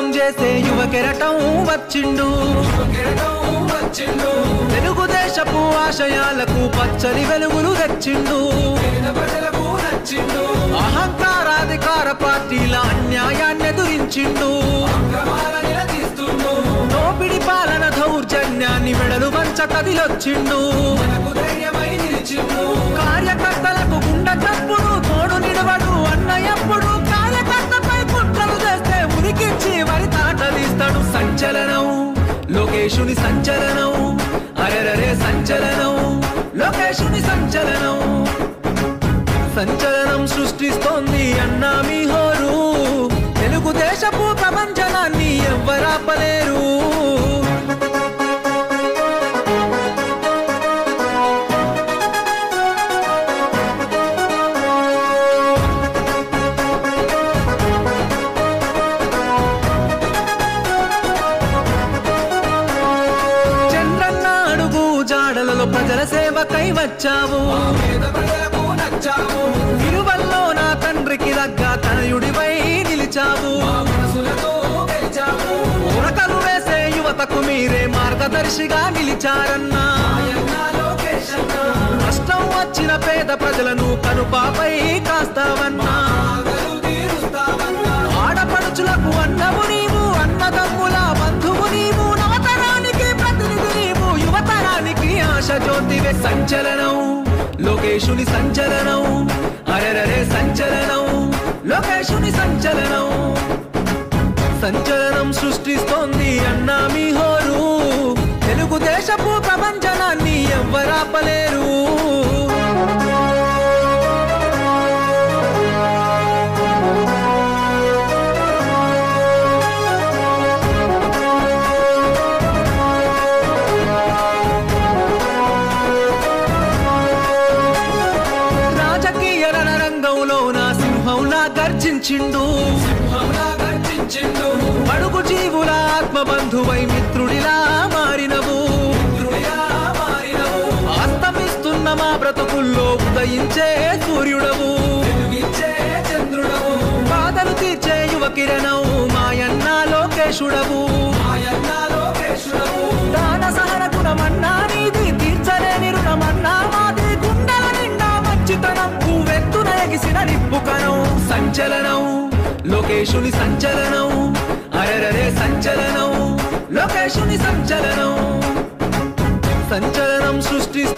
ఉద్యమం చేసే యువ కెరటం వచ్చిండు తెలుగుదేశపు ఆశయాలకు పచ్చని వెలుగులు తెచ్చిండు అహంకారాధికార పార్టీల అన్యాయాన్ని ఎదురించిండు దోపిడి పాలన దౌర్జన్యాన్ని మెడలు వంచ కదిలొచ్చిండు కార్యకర్తలకు గుండె చప్పుడు తోడు నిడవడు అన్నయ్యప్పుడు కార్యకర్తపై కుట్రలు చేస్తే ఉరికించి వరి తాటలిస్తాడు సంచలనం లోకేశుని సంచలనం అరెరరే సంచలనం లోకేశుని సంచలనం సంచలనం సృష్టిస్తోంది అన్నా మీ హోరు తెలుగుదేశపు ప్రపంచనాన్ని ఎవ్వరాపలేరు చంద్రన్న అడుగు జాడలలో ప్రజల సేవకై వచ్చావు విలువల్లో నా తండ్రికి దగ్గ తనయుడివై నిలిచావు ఉరకలు వేసే యువతకు మీరే మార్గదర్శిగా నిలిచారన్నా కష్టం వచ్చిన పేద ప్రజలను కనుపాపై కాస్తావన్నా ఆడపడుచులకు అన్నము నీవు అన్నదమ్ముల బంధువు నీవు నవతరానికి ప్రతినిధి నీవు యువతరానికి ఆశ జ్యోతివే సంచలనం లోకేశుని సంచలనం అరెరరే సంచలనం లోకేశుని సంచలనం సంచలనం సృష్టిస్తోంది అన్నా మీ హోరు తెలుగుదేశపు ప్రపంచనాన్ని ఎవ్వరాపలేరు రాజకీయ రణరంగంలో నా సింహంలా గర్జించిండు అడుగు జీవుల ఆత్మబంధువై మిత్రుడిలా మారినవు అస్తమిస్తున్న మా బ్రతుకుల్లో ఉదయించే సూర్యుడవు బాధలు తీర్చే యువ కిరణం మాయన్న లోకేశుడవు దాన సహన గుణమన్నా నీది తీర్చలేని రుణమన్నా మాది గుండెల నిండా మంచితనం నువ్వెత్తున ఎగిసిన నిప్పుకనం సంచలనం లోకేశుని సంచలనం అరెరరే సంచలనం లోకేశుని సంచలనం సంచలనం సృష్టి